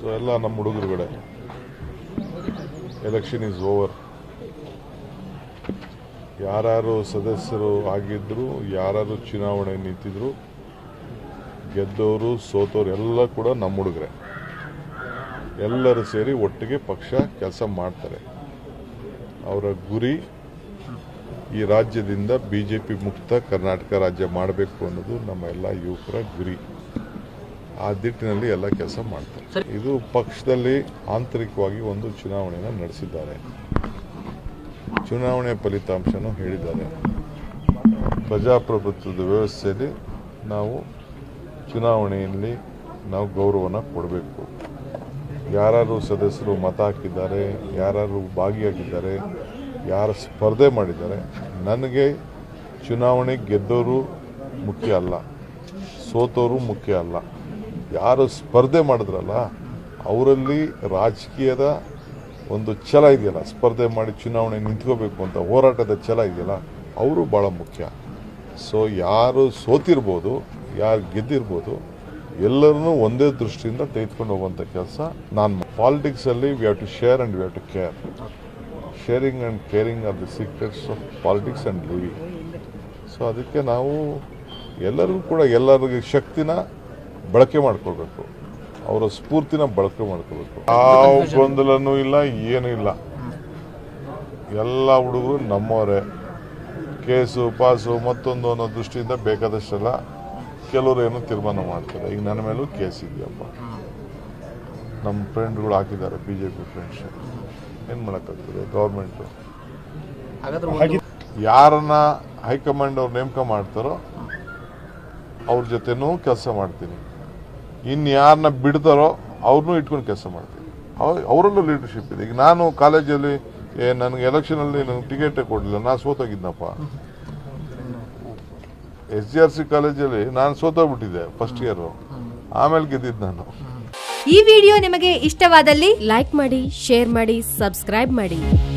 ಎಲ್ಲ ನಮ್ಮ ಹುಡುಗರುಗಡೆ election is over ಯಾರ್ಯಾರು ಸದಸ್ಯರು ಆಗಿದ್ರು ಯಾರ್ಯಾರು ಚುನಾವಣೆ ನಿಂತಿದ್ರು ಗೆದ್ದವರು ಸೋತವರು ಎಲ್ಲ ಕೂಡ ನಮ್ಮ ಹುಡುಗರೆ ಎಲ್ಲರೂ ಸೇರಿ ಒಟ್ಟಿಗೆ ಪಕ್ಷ ಕೆಲಸ ಮಾಡ್ತಾರೆ ಅವರ ಗುರಿ ಈ ರಾಜ್ಯದಿಂದ ಬಿ ಜೆ ಪಿ ಮುಕ್ತ ಕರ್ನಾಟಕ ರಾಜ್ಯ ಮಾಡಬೇಕು ಅನ್ನೋದು ನಮ್ಮ ಎಲ್ಲ ಯುವಕರ ಗುರಿ ಆ ದಿಟ್ಟಿನಲ್ಲಿ ಎಲ್ಲ ಕೆಲಸ ಮಾಡ್ತಾರೆ ಇದು ಪಕ್ಷದಲ್ಲಿ ಆಂತರಿಕವಾಗಿ ಒಂದು ಚುನಾವಣೆಯನ್ನು ನಡೆಸಿದ್ದಾರೆ ಚುನಾವಣೆ ಫಲಿತಾಂಶನೂ ಹೇಳಿದ್ದಾರೆ ಪ್ರಜಾಪ್ರಭುತ್ವದ ವ್ಯವಸ್ಥೆಯಲ್ಲಿ ನಾವು ಚುನಾವಣೆಯಲ್ಲಿ ನಾವು ಗೌರವನ ಕೊಡಬೇಕು ಯಾರು ಸದಸ್ಯರು ಮತ ಹಾಕಿದ್ದಾರೆ ಯಾರು ಭಾಗಿಯಾಗಿದ್ದಾರೆ ಯಾರು ಸ್ಪರ್ಧೆ ಮಾಡಿದ್ದಾರೆ ನನಗೆ ಚುನಾವಣೆ ಗೆದ್ದವರು ಮುಖ್ಯ ಅಲ್ಲ ಸೋತವರು ಮುಖ್ಯ ಅಲ್ಲ ಯಾರು ಸ್ಪರ್ಧೆ ಮಾಡಿದ್ರಲ್ಲ ಅವರಲ್ಲಿ ರಾಜಕೀಯದ ಒಂದು ಛಲ ಇದೆಯಲ್ಲ ಸ್ಪರ್ಧೆ ಮಾಡಿ ಚುನಾವಣೆ ನಿಂತ್ಕೋಬೇಕು ಅಂತ ಹೋರಾಟದ ಛಲ ಇದೆಯಲ್ಲ ಅವರು ಭಾಳ ಮುಖ್ಯ ಸೊ ಯಾರು ಸೋತಿರ್ಬೋದು ಯಾರು ಗೆದ್ದಿರ್ಬೋದು ಎಲ್ಲರನ್ನೂ ಒಂದೇ ದೃಷ್ಟಿಯಿಂದ ತೆಗೆದುಕೊಂಡು ಹೋಗುವಂಥ ಕೆಲಸ ನಾನು ಪಾಲಿಟಿಕ್ಸಲ್ಲಿ we have to share and we have to care sharing and caring are the secrets of politics and living so ಅದಕ್ಕೆ ನಾವು ಎಲ್ಲರಿಗೂ ಕೂಡ ಎಲ್ಲರಿಗೆ ಶಕ್ತಿನ ಬಳಕೆ ಮಾಡ್ಕೊಳ್ಬೇಕು ಅವರ ಸ್ಫೂರ್ತಿನ ಬಳಕೆ ಮಾಡ್ಕೋಬೇಕು ಯಾವ ಗೊಂದಲನೂ ಇಲ್ಲ ಏನೂ ಇಲ್ಲ ಎಲ್ಲ ಹುಡುಗರು ನಮ್ಮವರೇ ಕೇಸು ಪಾಸು ಮತ್ತೊಂದು ಅನ್ನೋ ದೃಷ್ಟಿಯಿಂದ ಬೇಕಾದಷ್ಟೆಲ್ಲ ಕೆಲವರು ಏನೋ ತೀರ್ಮಾನ ಮಾಡ್ತಾರೆ ಈಗ ನನ್ನ ಮೇಲೂ ಕೇಸ್ ಇದೆಯಪ್ಪ ನಮ್ಮ ಫ್ರೆಂಡ್ಗಳು ಹಾಕಿದ್ದಾರೆ ಬಿ ಜೆ ಪಿ ಫ್ರೆಂಡ್ಸ್ ಏನು ಮಾಡೋಕ್ಕಾಗ್ತದೆ ಗೌರ್ಮೆಂಟು ಹಾಗಾದ್ರೆ ಒಂದು- ಯಾರನ್ನ ಹೈಕಮಾಂಡ್ ಅವ್ರು ನೇಮಕ ಮಾಡ್ತಾರೋ ಅವ್ರ ಜೊತೆನೂ ಕೆಲಸ ಮಾಡ್ತೀನಿ ಇನ್ನು ಯಾರನ್ನ ಬಿಡ್ತಾರೋ ಅವ್ರನ್ನೂ ಇಟ್ಕೊಂಡು ಕೆಲಸ ಮಾಡ್ತೀನಿ ಅವ್- ಅವರಲ್ಲೂ ಲೀಡರ್ಶಿಪ್ ಇದೆ ಈಗ ನಾನು ಕಾಲೇಜಲ್ಲಿ ಏ ನನಗೆ ಎಲೆಕ್ಷನಲ್ಲಿ ನನಗೆ ಟಿಕೆಟೇ ಕೊಡಲಿಲ್ಲ ನಾನು ಸೋತೋಗಿದ್ನಪ್ಪ ಎಸ್ ಜಿ ಆರ್ ಸಿ ಕಾಲೇಜಲ್ಲಿ ನಾನು ಸೋತೋಗ್ಬಿಟ್ಟಿದ್ದೆ ಫಸ್ಟ್ ಇಯರು ಆಮೇಲೆ ಗೆದ್ದಿದ್ದು ನಾನು ಈ ವಿಡಿಯೋ ನಿಮಗೆ ಇಷ್ಟವಾದಲ್ಲಿ ಲೈಕ್ ಮಾಡಿ ಶೇರ್ ಮಾಡಿ ಸಬ್ಸ್ಕ್ರೈಬ್ ಮಾಡಿ